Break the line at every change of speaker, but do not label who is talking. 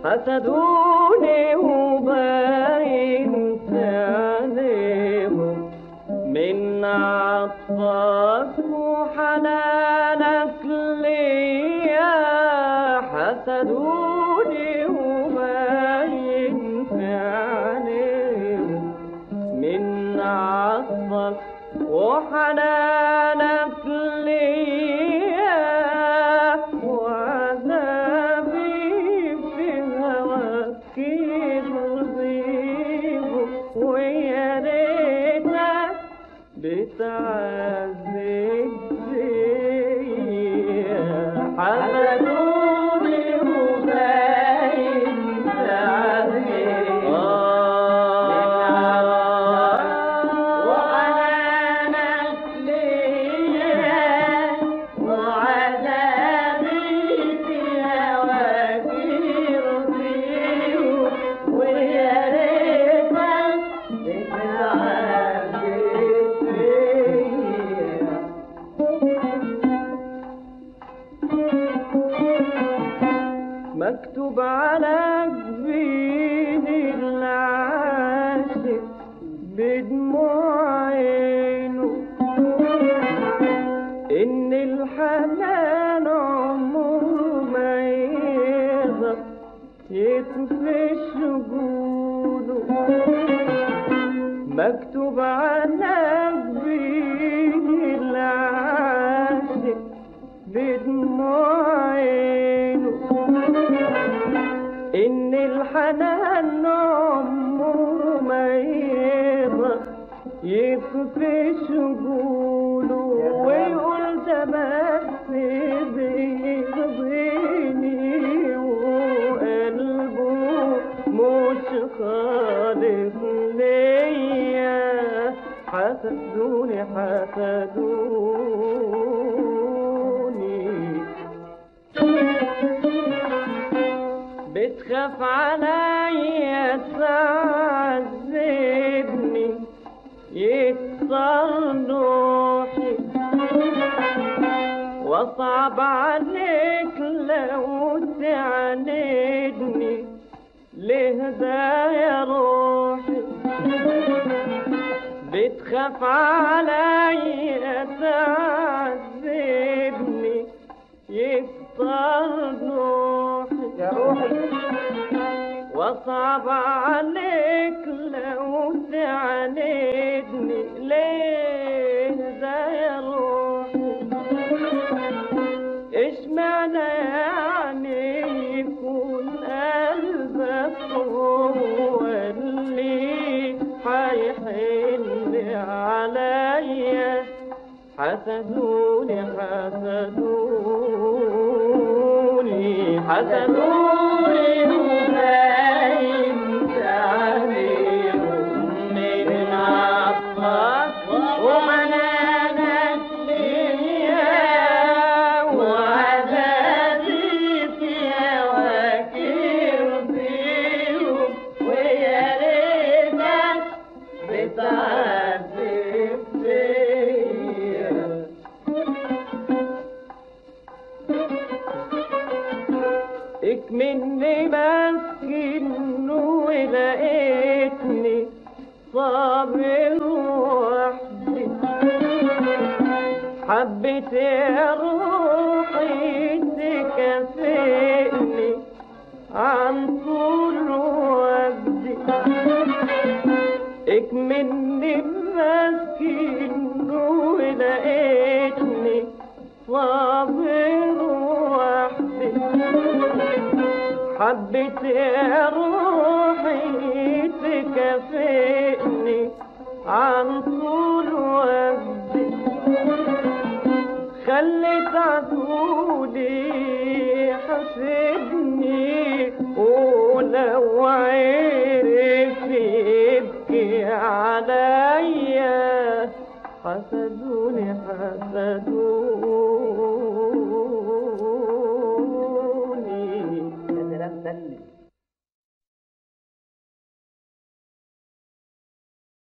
حسدوني وباين في عينيهم من عطفك وحنانك ليا حسدوني وباين في عينيهم من عطفك وحنانك ليا وعذابي في هواك يرضيهم ويا ريتك بتعذب فيا حسدوني وباين تعذب وحنانك ليا وعذابي في هواك يرضيهم ويا ريتك بتعذب فيا مكتوب على جبين العاشق بدموع عينه إن الحنان عمره ما يقدر يطفي شجونه مكتوب على جبين العاشق بدموع عينه إن الحنان عمره ما يقدر يكفي شجونه ويقول ده بس بيرضيني وقلبه مش خالص ليا حسدوني حسدوني بتخاف عليا تعذبني يكسر روحي واصعب عليك لو تعاندني لهدايا روحي بتخاف عليا تعذبني يكسر روحي
يا روحي
واصعب عليك لو تعاندني ليه ده يا روحي ايش معنى يعني يكون قلبك هو اللي حيحن عليا حسدوني حسدوني حسدوني وباين عليهم من عطفك ومنانك ليا وعذابي في هواك يرضيهم ويا ريتك بتعذب فيا اكمني مسكين ولقيتني صابر وحدي حبيت يا روحي تكافئني عن طول وجدي اكمني مسكين ولقيتني صابر وحدي حبيت يا روحي تكافئني عن طول وجدي خليت عدولي حسدني ولو عرف يبكي عليا حسدوني حسدوني